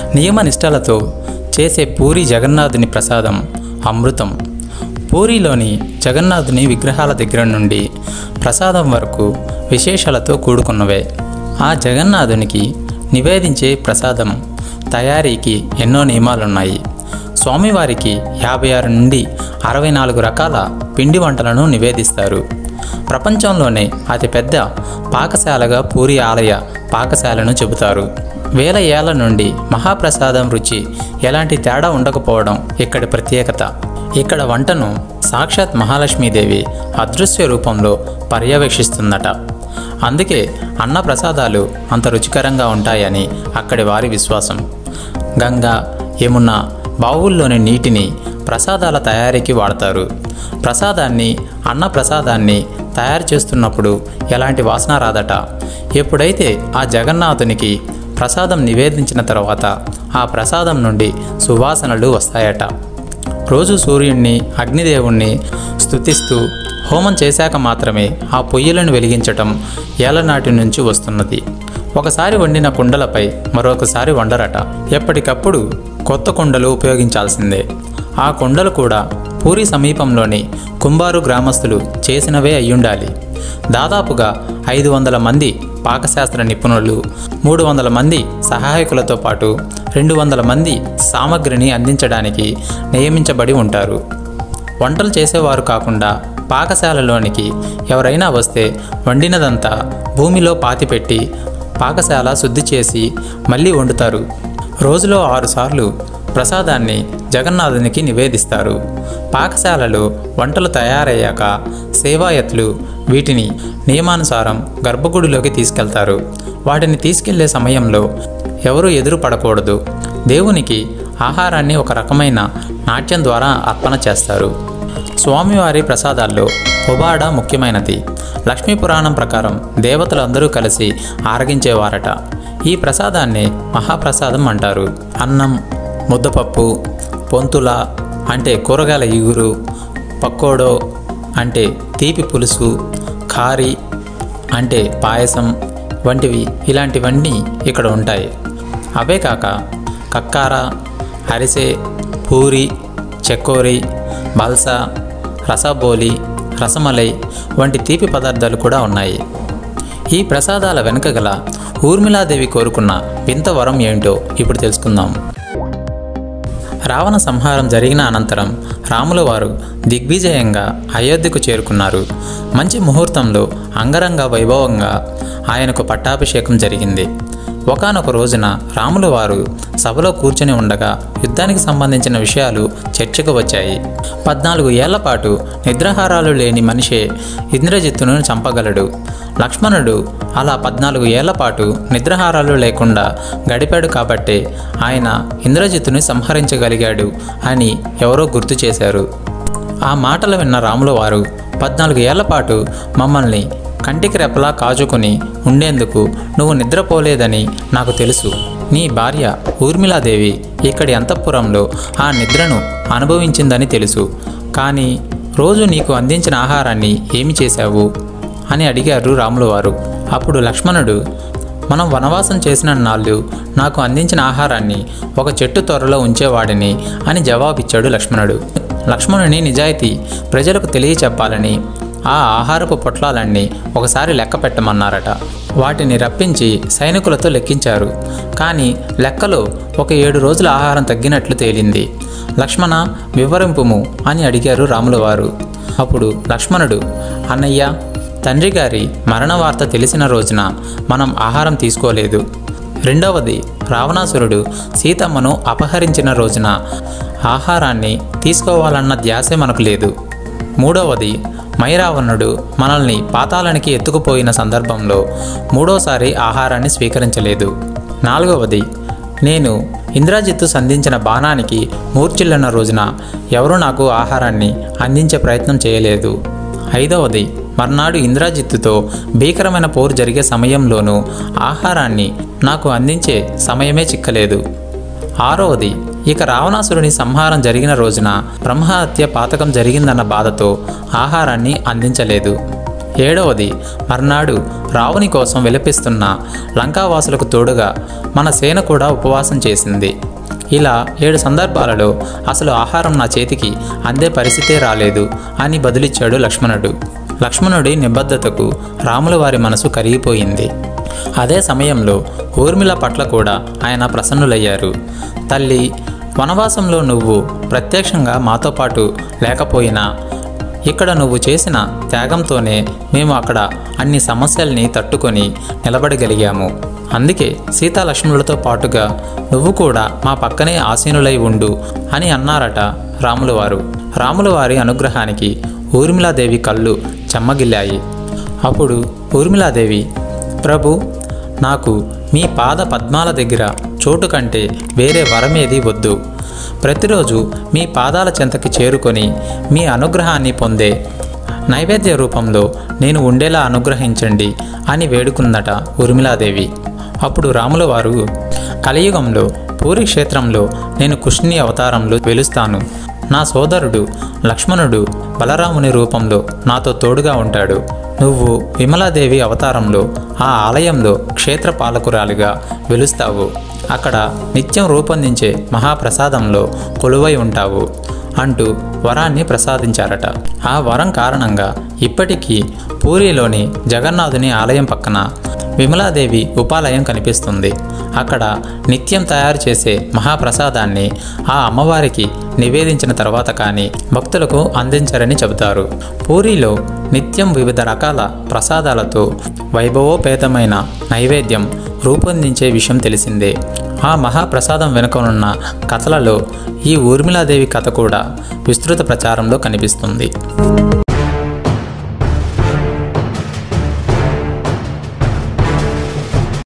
నియమనిష్టలతో చేసే పూరి జగన్నాథుని ప్రసాదం అమృతం పూరిలోని జగన్నాథుని విగ్రహాల దగ్గర నుండి ప్రసాదం వరకు విశేషాలతో కూడుకున్నవే ఆ జగన్నాథునికి నివేదించే ప్రసాదం తయారీకి ఎన్నో నియమాలున్నాయి స్వామివారికి యాభై ఆరు నుండి అరవై నాలుగు రకాల పిండి వంటలను నివేదిస్తారు ప్రపంచంలోనే అతిపెద్ద పాకశాలగా పూరి ఆలయ పాకశాలను చెబుతారు వేల ఏళ్ల నుండి మహాప్రసాదం రుచి ఎలాంటి తేడా ఉండకపోవడం ఇక్కడి ప్రత్యేకత ఇక్కడ వంటను సాక్షాత్ మహాలక్ష్మీదేవి అదృశ్య రూపంలో పర్యవేక్షిస్తుందట అందుకే అన్న ప్రసాదాలు అంత రుచికరంగా ఉంటాయని అక్కడి వారి విశ్వాసం గంగా యమున బావుల్లోని నీటిని ప్రసాదాల తయారీకి వాడతారు ప్రసాదాన్ని అన్న ప్రసాదాన్ని తయారు చేస్తున్నప్పుడు ఎలాంటి వాసన రాదట ఎప్పుడైతే ఆ జగన్నాథునికి ప్రసాదం నివేదించిన తర్వాత ఆ ప్రసాదం నుండి సువాసనలు వస్తాయట రోజు సూర్యుణ్ణి అగ్నిదేవుణ్ణి స్తుతిస్తూ హోమం చేశాక మాత్రమే ఆ పొయ్యిలను వెలిగించటం ఏలనాటి నుంచి వస్తున్నది ఒకసారి వండిన కుండలపై మరొకసారి వండరట ఎప్పటికప్పుడు కొత్త కుండలు ఉపయోగించాల్సిందే ఆ కుండలు కూడా పూరి సమీపంలోని కుంబారు గ్రామస్తులు చేసినవే అయ్యుండాలి దాదాపుగా ఐదు వందల మంది పాకశాస్త్ర నిపుణులు మూడు వందల మంది సహాయకులతో పాటు రెండు వందల మంది సామగ్రిని అందించడానికి నియమించబడి ఉంటారు వంటలు చేసేవారు కాకుండా పాకశాలలోనికి ఎవరైనా వస్తే వండినదంతా భూమిలో పాతిపెట్టి పాకశాల శుద్ధి చేసి మళ్ళీ వండుతారు రోజులో ఆరుసార్లు ప్రసాదాన్ని జగన్నాథునికి నివేదిస్తారు పాకశాలలో వంటలు తయారయ్యాక సేవాయత్లు వీటిని నియమానుసారం గర్భగుడిలోకి తీసుకెళ్తారు వాటిని తీసుకెళ్లే సమయంలో ఎవరూ ఎదురు పడకూడదు దేవునికి ఆహారాన్ని ఒక రకమైన నాట్యం ద్వారా అర్పణ చేస్తారు స్వామివారి ప్రసాదాల్లో ఉబాడ ముఖ్యమైనది లక్ష్మీ పురాణం ప్రకారం దేవతలందరూ కలిసి ఆరగించేవారట ఈ ప్రసాదాన్ని మహాప్రసాదం అంటారు అన్నం ముద్దపప్పు పొంతుల అంటే కూరగాయల ఇగురు పక్కోడో అంటే తీపి పులుసు ఖారీ అంటే పాయసం వంటివి ఇలాంటివన్నీ ఇక్కడ ఉంటాయి అవే కాక కక్కార అరిసె పూరి చెక్కోరి బల్సా రసబోలి రసమలై వంటి తీపి పదార్థాలు కూడా ఉన్నాయి ఈ ప్రసాదాల వెనుక గల ఊర్మిళాదేవి కోరుకున్న వింత వరం ఏంటో ఇప్పుడు తెలుసుకుందాం రావణ సంహారం జరిగిన అనంతరం రాముల వారు దిగ్విజయంగా అయోధ్యకు చేరుకున్నారు మంచి ముహూర్తంలో అంగరంగ వైభవంగా ఆయనకు పట్టాభిషేకం జరిగింది ఒకానొక రోజున రాముల వారు సభలో కూర్చొని ఉండగా యుద్ధానికి సంబంధించిన విషయాలు చర్చకు వచ్చాయి పద్నాలుగు ఏళ్ల పాటు నిద్రాహారాలు లేని మనిషే ఇంద్రజిత్తును చంపగలడు లక్ష్మణుడు అలా పద్నాలుగు ఏళ్ల పాటు నిద్రాహారాలు లేకుండా గడిపాడు కాబట్టే ఆయన ఇంద్రజిత్తుని సంహరించగలిగాడు అని ఎవరో గుర్తు చేశారు ఆ మాటలు విన్న రాముల వారు పద్నాలుగు ఏళ్ల పాటు మమ్మల్ని కంటికి రెప్పలా కాచుకొని ఉండేందుకు నువ్వు నిద్రపోలేదని నాకు తెలుసు నీ భార్య ఊర్మిళాదేవి ఇక్కడి అంతఃపురంలో ఆ నిద్రను అనుభవించిందని తెలుసు కానీ రోజు నీకు అందించిన ఆహారాన్ని ఏమి చేశావు అని అడిగారు రాముల వారు అప్పుడు లక్ష్మణుడు మనం వనవాసం చేసిన నాళ్ళు నాకు అందించిన ఆహారాన్ని ఒక చెట్టు త్వరలో ఉంచేవాడిని అని జవాబిచ్చాడు లక్ష్మణుడు లక్ష్మణుని నిజాయితీ ప్రజలకు తెలియచెప్పాలని ఆ ఆహారపు పొట్లాలన్నీ ఒకసారి లెక్క పెట్టమన్నారట వాటిని రప్పించి సైనికులతో లెక్కించారు కానీ లెక్కలో ఒక ఏడు రోజుల ఆహారం తగ్గినట్లు తేలింది లక్ష్మణ వివరింపుము అని అడిగారు రాముల వారు అప్పుడు లక్ష్మణుడు అన్నయ్య తండ్రి గారి మరణ వార్త తెలిసిన రోజున మనం ఆహారం తీసుకోలేదు రెండవది రావణాసురుడు సీతమ్మను అపహరించిన రోజున ఆహారాన్ని తీసుకోవాలన్న ధ్యాసే మనకు లేదు మూడవది మైరావణుడు మనల్ని పాతాళానికి ఎత్తుకుపోయిన సందర్భంలో మూడోసారి ఆహారాన్ని స్వీకరించలేదు నాలుగవది నేను ఇంద్రజిత్తు సంధించిన బాణానికి మూర్చిల్లిన రోజున ఎవరూ నాకు ఆహారాన్ని అందించే ప్రయత్నం చేయలేదు ఐదవది మర్నాడు ఇంద్రజిత్తుతో భీకరమైన పోరు జరిగే సమయంలోనూ ఆహారాన్ని నాకు అందించే సమయమే చిక్కలేదు ఆరవది ఇక రావణాసురుని సంహారం జరిగిన రోజున బ్రహ్మహత్య పాతకం జరిగిందన్న బాధతో ఆహారాన్ని అందించలేదు ఏడవది మర్నాడు రావుని కోసం విలపిస్తున్న లంకావాసులకు తోడుగా మన సేన కూడా ఉపవాసం చేసింది ఇలా ఏడు సందర్భాలలో అసలు ఆహారం నా చేతికి అందే పరిస్థితే రాలేదు అని బదులిచ్చాడు లక్ష్మణుడు లక్ష్మణుడి నిబద్ధతకు రాముల వారి మనసు కరిగిపోయింది అదే సమయంలో ఊర్మిళ పట్ల కూడా ఆయన ప్రసన్నులయ్యారు తల్లి వనవాసంలో నువ్వు ప్రత్యక్షంగా మాతో పాటు లేకపోయినా ఇక్కడ నువ్వు చేసిన త్యాగంతోనే మేము అక్కడ అన్ని సమస్యల్ని తట్టుకొని నిలబడగలిగాము అందుకే సీతాలక్ష్మణులతో పాటుగా నువ్వు కూడా మా పక్కనే ఆసీనులై ఉండు అని అన్నారట రాముల వారు రాముల వారి అనుగ్రహానికి ఊర్మిళాదేవి కళ్ళు చెమ్మగిల్లాయి అప్పుడు ఊర్మిళాదేవి ప్రభు నాకు మీ పాద పద్మాల దగ్గర చోటు కంటే వేరే వరమేది వద్దు ప్రతిరోజు మీ పాదాల చెంతకి చేరుకొని మీ అనుగ్రహాన్ని పొందే నైవేద్య రూపంలో నేను ఉండేలా అనుగ్రహించండి అని వేడుకుందట ఊర్మిళాదేవి అప్పుడు రాముల వారు కలియుగంలో పూరి క్షేత్రంలో నేను కృష్ణుని అవతారంలో వెలుస్తాను నా సోదరుడు లక్ష్మణుడు బలరాముని రూపంలో నాతో తోడుగా ఉంటాడు నువ్వు విమలాదేవి అవతారంలో ఆ ఆలయంలో క్షేత్ర పాలకురాలిగా వెలుస్తావు అక్కడ నిత్యం రూపొందించే మహాప్రసాదంలో కొలువై ఉంటావు అంటూ వరాన్ని ప్రసాదించారట ఆ వరం కారణంగా ఇప్పటికీ పూరిలోని జగన్నాథుని ఆలయం పక్కన విమలాదేవి ఉపాలయం కనిపిస్తుంది అక్కడ నిత్యం తయారు చేసే మహాప్రసాదాన్ని ఆ అమ్మవారికి నివేదించిన తర్వాత కానీ భక్తులకు అందించరని చెబుతారు పూరిలో నిత్యం వివిధ రకాల ప్రసాదాలతో వైభవోపేతమైన నైవేద్యం రూపొందించే విషయం తెలిసిందే ఆ మహాప్రసాదం వెనుకనున్న కథలలో ఈ ఊర్మిళాదేవి కథ కూడా విస్తృత ప్రచారంలో కనిపిస్తుంది